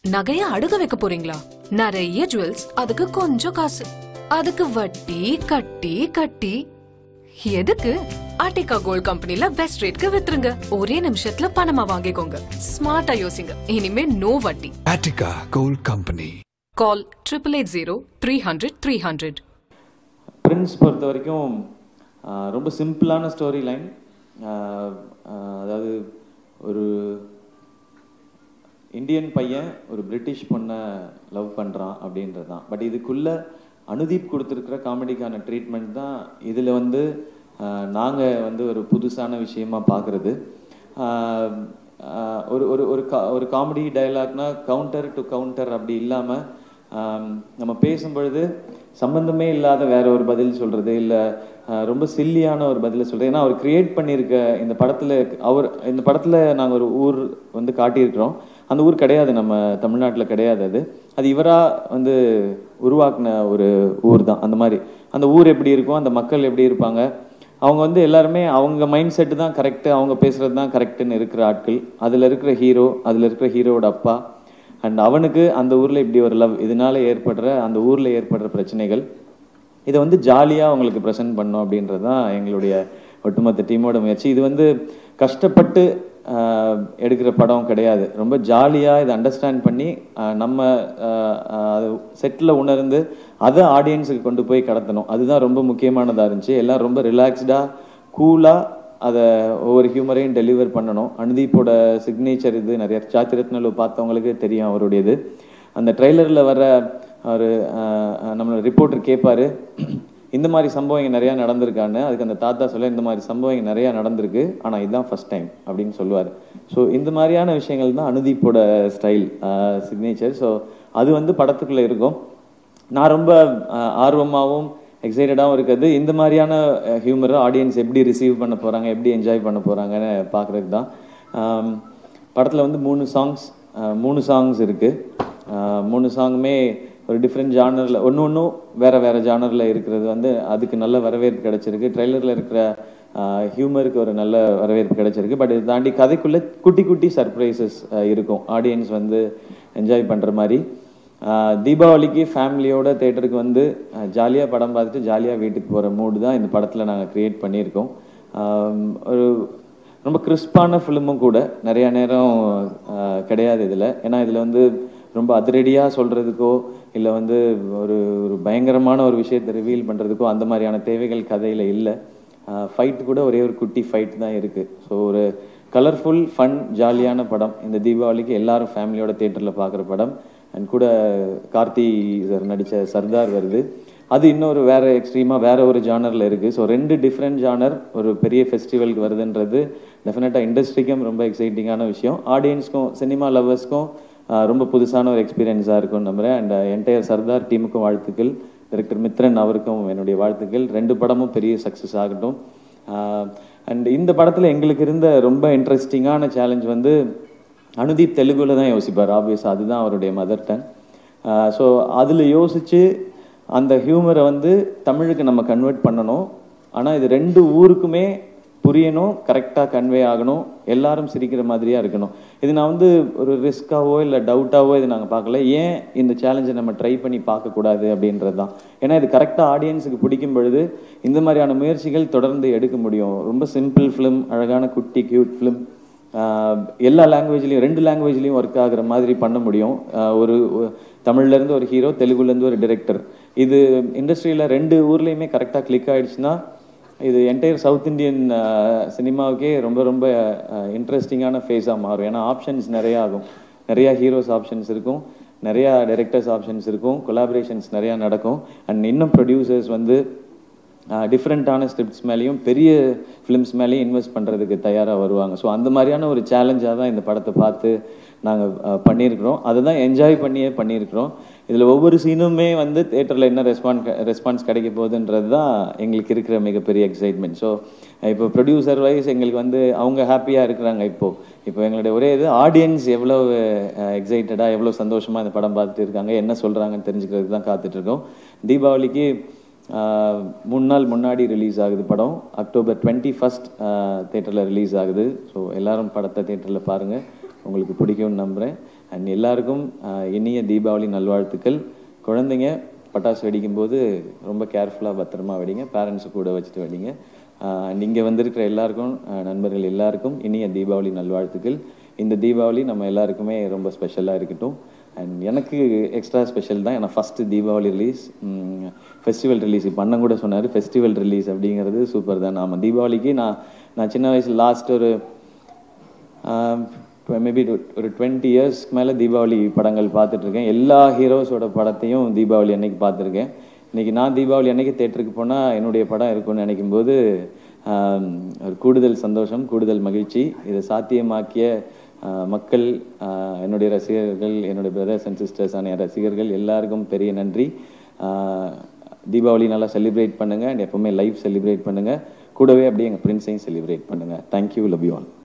நகைய அடுக்க வைக்க போறீங்களா நிறைய ஜுவல்ஸ் அதுக்கு கொஞ்சம் காசு அதுக்கு வட்டி கட்டி கட்டி எதுக்கு ஆர்டிகா கோல்ட் கம்பெனில பெஸ்ட் ரேட்க்கு வித்துருங்க ஒரே நிமிஷத்துல பணமா வாங்கிக்கோங்க ஸ்மார்ட்டா யோசிங்க இனிமே நோ வட்டி Attica Gold Company. Call triple eight zero three hundred three hundred Prince பொறுத்த வரைக்கும் ஆஹ், ரொம்ப சிம்பிளான ஸ்டோரி லைன் அதாவது ஒரு இந்தியன் பையன் ஒரு பிரிட்டிஷ் பொண்ணை லவ் பண்ணுறான் அப்படின்றது தான் பட் இதுக்குள்ள அனுதீப் கொடுத்துருக்கிற காமெடிக்கான ட்ரீட்மெண்ட் தான் இதில் வந்து நாங்கள் வந்து ஒரு புதுசான விஷயமா பார்க்குறது ஒரு ஒரு ஒரு கா ஒரு காமெடி டயலாக்னா கவுண்டர் டு கவுண்டர் அப்படி இல்லாமல் நம்ம பேசும்பொழுது சம்பந்தமே இல்லாத வேற ஒரு பதில் சொல்றது இல்லை ரொம்ப சில்லியான ஒரு பதிலை சொல்றது ஏன்னா அவர் கிரியேட் பண்ணியிருக்க இந்த படத்தில் அவர் இந்த படத்தில் நாங்கள் ஒரு ஊர் வந்து காட்டியிருக்கிறோம் அந்த ஊர் கிடையாது நம்ம தமிழ்நாட்டில் கிடையாது அது அது இவராக வந்து உருவாக்குன ஒரு ஊர் தான் அந்த மாதிரி அந்த ஊர் எப்படி இருக்கும் அந்த மக்கள் எப்படி இருப்பாங்க அவங்க வந்து எல்லாருமே அவங்க மைண்ட் செட்டு தான் கரெக்டு அவங்க பேசுறது தான் கரெக்டுன்னு இருக்கிற ஆட்கள் அதில் இருக்கிற ஹீரோ அதில் இருக்கிற ஹீரோவோட அப்பா அண்ட் அவனுக்கு அந்த ஊரில் இப்படி ஒரு லவ் இதனால ஏற்படுற அந்த ஊரில் ஏற்படுற பிரச்சனைகள் இதை வந்து ஜாலியாக அவங்களுக்கு ப்ரெசென்ட் பண்ணோம் அப்படின்றது தான் எங்களுடைய ஒட்டுமொத்த டீமோட முயற்சி இது வந்து கஷ்டப்பட்டு ஆஹ், எடுக்கிற படம் கிடையாது ரொம்ப ஜாலியாக இதை அண்டர்ஸ்டாண்ட் பண்ணி ஆஹ், நம்ம செட்டில் உணர்ந்து அதை ஆடியன்ஸுக்கு கொண்டு போய் கடத்தணும் அதுதான் ரொம்ப முக்கியமானதாக இருந்துச்சு எல்லாம் ரொம்ப ரிலாக்ஸ்டாக கூலாக அதை ஒவ்வொரு ஹியூமரையும் டெலிவர் பண்ணணும் அனுதீப்போட சிக்னேச்சர் இது நிறைய சாத்திரத்னலு பார்த்தவங்களுக்கு தெரியும் அவருடையது அந்த ட்ரெய்லரில் வர ஒரு நம்மளோட ரிப்போர்ட்டர் கேட்பாரு இந்த மாதிரி சம்பவம் இங்கே நிறையா நடந்திருக்கான்னு அதுக்கு அந்த தாத்தா சொல்ல இந்த மாதிரி சம்பவம் இங்கே நிறையா நடந்திருக்கு ஆனால் இதுதான் ஃபர்ஸ்ட் டைம் அப்படின்னு சொல்லுவார் ஸோ இந்த மாதிரியான விஷயங்கள் தான் அனுதீப்போட ஸ்டைல் சிக்னேச்சர் ஸோ அது வந்து படத்துக்குள்ளே இருக்கும் நான் ரொம்ப ஆர்வமாகவும் எக்ஸைட்டடாகவும் இருக்கிறது இந்த மாதிரியான ஹியூமரை ஆடியன்ஸ் எப்படி ரிசீவ் பண்ண போகிறாங்க எப்படி என்ஜாய் பண்ண போகிறாங்கன்னு பார்க்குறதுக்கு தான் படத்தில் வந்து மூணு சாங்ஸ் மூணு சாங்ஸ் இருக்குது மூணு சாங்குமே ஒரு டிஃப்ரெண்ட் ஜானரில் ஒன்று ஒன்றும் வேறு வேறு ஜானரில் இருக்கிறது வந்து அதுக்கு நல்ல வரவேற்பு கிடைச்சிருக்கு ட்ரெய்லரில் இருக்கிற ஹியூமருக்கு ஒரு நல்ல வரவேற்பு கிடைச்சிருக்கு பட் இதை தாண்டி கதைக்குள்ளே குட்டி குட்டி சர்ப்ரைசஸ் இருக்கும் ஆடியன்ஸ் வந்து என்ஜாய் பண்ணுற மாதிரி ஆஹ் தீபாவளிக்கு ஃபேமிலியோட தேட்டருக்கு வந்து ஜாலியாக படம் பார்த்துட்டு ஜாலியாக வீட்டுக்கு போகிற மூடு தான் இந்த படத்தில் நாங்கள் க்ரியேட் பண்ணியிருக்கோம் ஆம், ஒரு ரொம்ப கிறிஸ்பான ஃபிலிமும் கூட நிறைய நேரம் ஆஹ், கிடையாது இதில் ஏன்னா இதில் வந்து ரொம்ப அதிரடியாக சொல்கிறதுக்கோ இல்லை வந்து ஒரு ஒரு பயங்கரமான ஒரு விஷயத்தை ரிவீல் பண்ணுறதுக்கோ அந்த மாதிரியான தேவைகள் கதையில் இல்லை ஃபைட் கூட ஒரே ஒரு குட்டி ஃபைட் தான் இருக்குது ஸோ ஒரு கலர்ஃபுல் ஃபன் ஜாலியான படம் இந்த தீபாவளிக்கு எல்லாரும் ஃபேமிலியோட தேட்டரில் பார்க்குற படம் அண்ட் கூட கார்த்தி சார் நடித்த சர்தார் வருது அது இன்னொரு வேற எக்ஸ்ட்ரீமாக வேற ஒரு ஜானரில் இருக்குது ஸோ ரெண்டு டிஃப்ரெண்ட் ஜானர் ஒரு பெரிய ஃபெஸ்டிவலுக்கு வருதுன்றது டெஃபினட்டாக இண்டஸ்ட்ரிக்கும் ரொம்ப எக்ஸைட்டிங்கான விஷயம் ஆடியன்ஸ்க்கும் சினிமா லவர்ஸ்க்கும் ரொம்ப புதுசான ஒரு எக்ஸ்பீரியன்ஸாக இருக்கும்னு நம்புகிறேன் அண்ட் என்டையர் சர்தார் டீமுக்கும் வாழ்த்துக்கள் டைரக்டர் மித்ரன் அவருக்கும் என்னுடைய வாழ்த்துக்கள் ரெண்டு படமும் பெரிய சக்ஸஸ் ஆகட்டும் அண்ட் இந்த படத்தில் எங்களுக்கு இருந்த ரொம்ப இன்ட்ரெஸ்டிங்கான சேலஞ்ச் வந்து அனுதீப் தெலுங்குல தான் யோசிப்பார் ஆப்வியஸாக அதுதான் அவருடைய மதர் டங் ஸோ அதில் யோசித்து அந்த ஹியூமரை வந்து தமிழுக்கு நம்ம கன்வெர்ட் பண்ணணும் ஆனால் இது ரெண்டு ஊருக்குமே புரியணும் கரெக்டாக கன்வே ஆகணும் எல்லாரும் சிரிக்கிற மாதிரியா இருக்கணும் இது நான் வந்து ஒரு ரிஸ்க்காவோ இல்லை டவுட்டாவோ இது நாங்கள் பார்க்கல ஏன் இந்த சேலஞ்சை நம்ம ட்ரை பண்ணி பார்க்கக்கூடாது அப்படின்றது தான் ஏன்னா இது கரெக்டாக ஆடியன்ஸுக்கு பிடிக்கும் பொழுது இந்த மாதிரியான முயற்சிகள் தொடர்ந்து எடுக்க முடியும் ரொம்ப சிம்பிள் ஃபிலிம் அழகான குட்டி கியூட் ஃபிலிம் எல்லா லாங்குவேஜ்லையும் ரெண்டு லாங்குவேஜ்லையும் ஒர்க் ஆகுற மாதிரி பண்ண முடியும் ஆஹ் ஒரு ஒரு தமிழ்லேருந்து ஒரு ஹீரோ தெலுங்குலேருந்து ஒரு டிரெக்டர் இது இண்டஸ்ட்ரியில் ரெண்டு ஊர்லேயுமே கரெக்டாக கிளிக் ஆயிடுச்சுன்னா இது என்டையர் சவுத் இந்தியன் சினிமாவுக்கே ரொம்ப ரொம்ப இன்ட்ரெஸ்டிங்கான ஃபேஸாக மாறும் ஏன்னா ஆப்ஷன்ஸ் நிறையா ஆகும் நிறையா ஹீரோஸ் ஆப்ஷன்ஸ் இருக்கும் நிறையா டைரக்டர்ஸ் ஆப்ஷன்ஸ் இருக்கும் கொலாபரேஷன்ஸ் நிறையா நடக்கும் அண்ட் இன்னும் ப்ரொடியூசர்ஸ் வந்து டிஃப்ரெண்ட்டான ஸ்கிரிப்ட்ஸ் மேலேயும் பெரிய ஃபிலிம்ஸ் மேலேயும் இன்வெஸ்ட் பண்ணுறதுக்கு தயாராக வருவாங்க ஸோ அந்த மாதிரியான ஒரு சேலஞ்சாக தான் இந்த படத்தை பார்த்து நாங்கள் பண்ணியிருக்கிறோம் அதை தான் என்ஜாய் பண்ணியே பண்ணியிருக்கிறோம் இதில் ஒவ்வொரு சீனுமே வந்து தேட்டரில் என்ன ரெஸ்பான்ஸ் ரெஸ்பான்ஸ் கிடைக்க போகுதுன்றது தான் எங்களுக்கு இருக்கிற மிகப்பெரிய எக்ஸைட்மெண்ட் ஸோ இப்போ ப்ரொடியூசர் வைஸ் எங்களுக்கு வந்து அவங்க ஹாப்பியாக இருக்கிறாங்க இப்போது இப்போ எங்களுடைய ஒரே இது ஆடியன்ஸ் எவ்வளோ எக்ஸைட்டடாக எவ்வளோ சந்தோஷமாக இந்த படம் பார்த்துட்டு இருக்காங்க என்ன சொல்கிறாங்கன்னு தெரிஞ்சுக்கிறதுக்கு தான் காத்துட்ருக்கோம் தீபாவளிக்கு ஆஹ் மூணு நாள் முன்னாடி ரிலீஸ் ஆகுது படம் அக்டோபர் டுவெண்ட்டி ஃபஸ்ட் தேட்டரில் ரிலீஸ் ஆகுது ஸோ எல்லாரும் படத்தை தேட்டரில் பாருங்கள் உங்களுக்கு பிடிக்கும்னு நம்புகிறேன் அண்ட் எல்லாருக்கும் ஆஹ், இனிய தீபாவளி நல்வாழ்த்துக்கள் குழந்தைங்க பட்டாசு வெடிக்கும்போது ரொம்ப கேர்ஃபுல்லாக பத்திரமா வெடிங்க பேரண்ட்ஸு கூட வச்சுட்டு வெடிங்க அண்ட் இங்கே வந்திருக்கிற எல்லாருக்கும் ஆஹ், நண்பர்கள் எல்லாருக்கும் இனிய தீபாவளி நல்வாழ்த்துக்கள் இந்த தீபாவளி நம்ம எல்லாருக்குமே ரொம்ப ஸ்பெஷலாக இருக்கட்டும் அண்ட் எனக்கு எக்ஸ்ட்ரா ஸ்பெஷல் தான் ஏன்னா first Deepavali release festival release இப்போ அண்ணன் கூட சொன்னார் ஃபெஸ்டிவல் ரிலீஸ் அப்படிங்கிறது சூப்பர் தான் நாம தீபாவளிக்கு நான் நான் சின்ன வயசில் லாஸ்ட் ஒரு மேபி ஒரு டுவெண்ட்டி இயர்ஸ்க்கு மேலே தீபாவளி படங்கள் பார்த்துட்ருக்கேன் எல்லா ஹீரோஸோட படத்தையும் தீபாவளி அன்னைக்கு பார்த்துருக்கேன் இன்னைக்கு நான் தீபாவளி அன்னைக்கு தேட்டருக்கு போனால் என்னுடைய படம் இருக்கும்னு நினைக்கும் போது ஆம், ஒரு கூடுதல் சந்தோஷம் கூடுதல் மகிழ்ச்சி இதை சாத்தியமாக்கிய ஆஹ், மக்கள் ஆஹ், என்னுடைய ரசிகர்கள் என்னுடைய பிரதர்ஸ் அண்ட் சிஸ்டர்ஸ் ஆன என் ரசிகர்கள் எல்லாருக்கும் பெரிய நன்றி ஆஹ், தீபாவளி நல்லா செலிப்ரேட் பண்ணுங்கள் அண்ட் எப்பவுமே லைவ் செலிப்ரேட் பண்ணுங்கள் கூடவே அப்படியே எங்கள் பிரின்ஸையும் செலிப்ரேட் பண்ணுங்கள் தேங்க்யூ லவ் யூ ஆல்